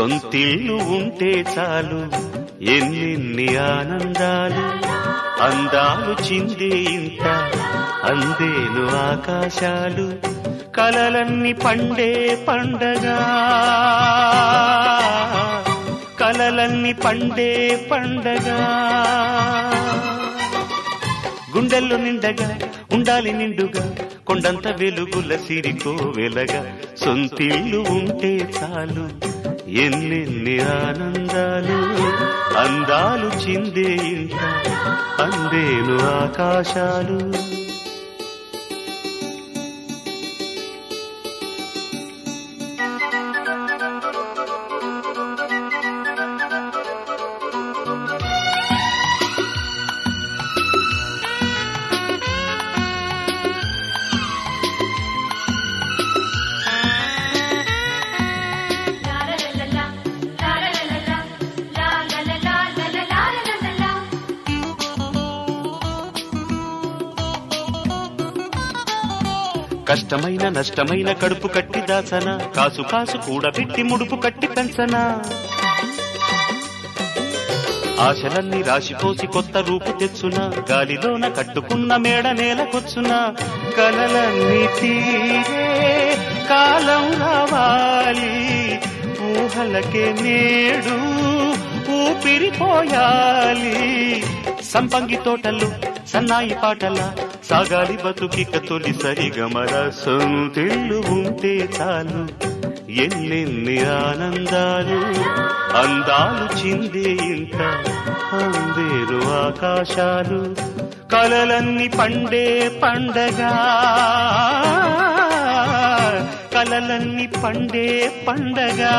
సొంతిల్లు ఉంటే చాలు ఎన్నెన్ని ఆనందాలు అందాలు చిందే ఇంత అందేను ఆకాశాలు కలలన్నీ పండే పండగా కలలన్నీ పండే పండగా గుండెల్లో నిండగా ఉండాలి నిండుగా కొండంత వెలుగుల సిరికో వెలగా సొంతిల్లు ఉంటే చాలు ఎన్నెన్ని ఆనందాలు అందాలు చిందే ఇంత అందేను ఆకాశాలు కష్టమైన నష్టమైన కడుపు కట్టి దాసన కాసు కాసు కూడబెట్టి ముడుపు కట్టి పెంచనా ఆశలన్నీ రాశిపోసి కొత్త రూపు తెచ్చునా గాలిలోన కట్టుకున్న మేడ నేలకొచ్చునా కలలన్నీ తీరే కాలం రావాలి ఊహలకే నేడు ఊపిరిపోయాలి సంపంగి తోటలు సన్నాయి పాటల సాగాలి బతుకిక తొలి సరిగమర సొంతిల్లు ఉంటే చాలు ఎన్నెన్ని ఆనందాలు అందాలు చిందే ఇంత అందేరు ఆకాశాలు కలలన్నీ పండే పండగా కలలన్నీ పండే పండగా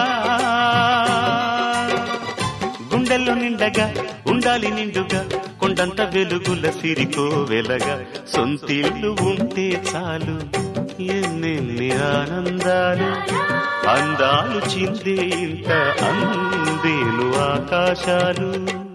గుండెల్లో నిండగా ఉండాలి నిండుగా కొండంత వెలుగుల సిరికో వెలగా సొంతిల్లు ఉంటే చాలు ఎన్నెన్ని ఆనందాలు అందాలు చిందే ఇంత అందేను ఆకాశాలు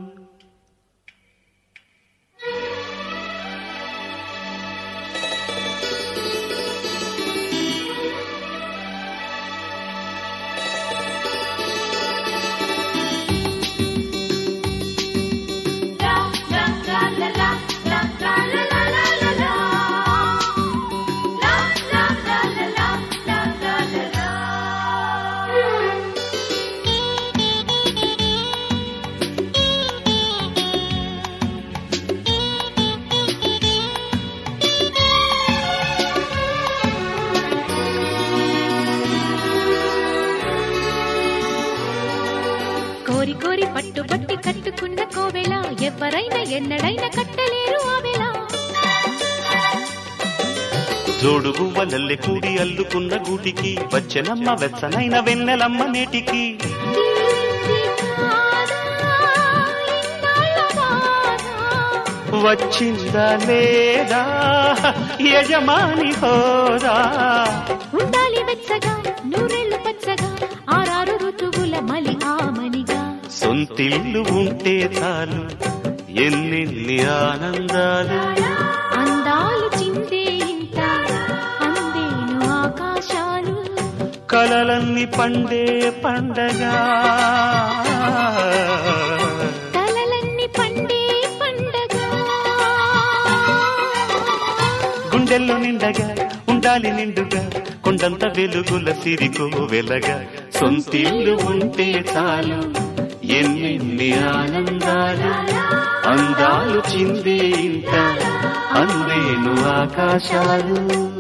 కోరి కోరి పట్టుబట్టి కట్టుకున్న కోవెల ఎవరైనా ఎన్నడైనా కట్టలేరు ఆవెల జోడు గువ్వలల్లె కూడి అల్లుకున్న గూటికి వచ్చెనమ్మ వెచ్చనైన వెన్నెలమ్మ నేటికి తీరింది కాదా ఇన్నాళ్ళ బాధ? వచ్చిందా లేదా యజమాని హోదా ఉండాలి వెచ్చగా నూరెళ్ళు పచ్చగా ఆరారు ఋతువుల మలి ఆమనిగా సొంతిల్లు ఉంటే చాలు ఎన్నెన్ని ఆనందాలు అందాలు చిందే ఇంత అందేను ఆకాశాలు కలలన్నీ పండే పండగా కలలన్నీ పండే పండగ గుండెల్లో నిండగా ఉండాలి నిండుగా కొండంత వెలుగుల సిరికో వెలగా సొంతిల్లు ఉంటే చాలు ఎన్నెన్ని ఆనందాలు అందాలు చిందే ఇంత అందేను ఆకాశాలు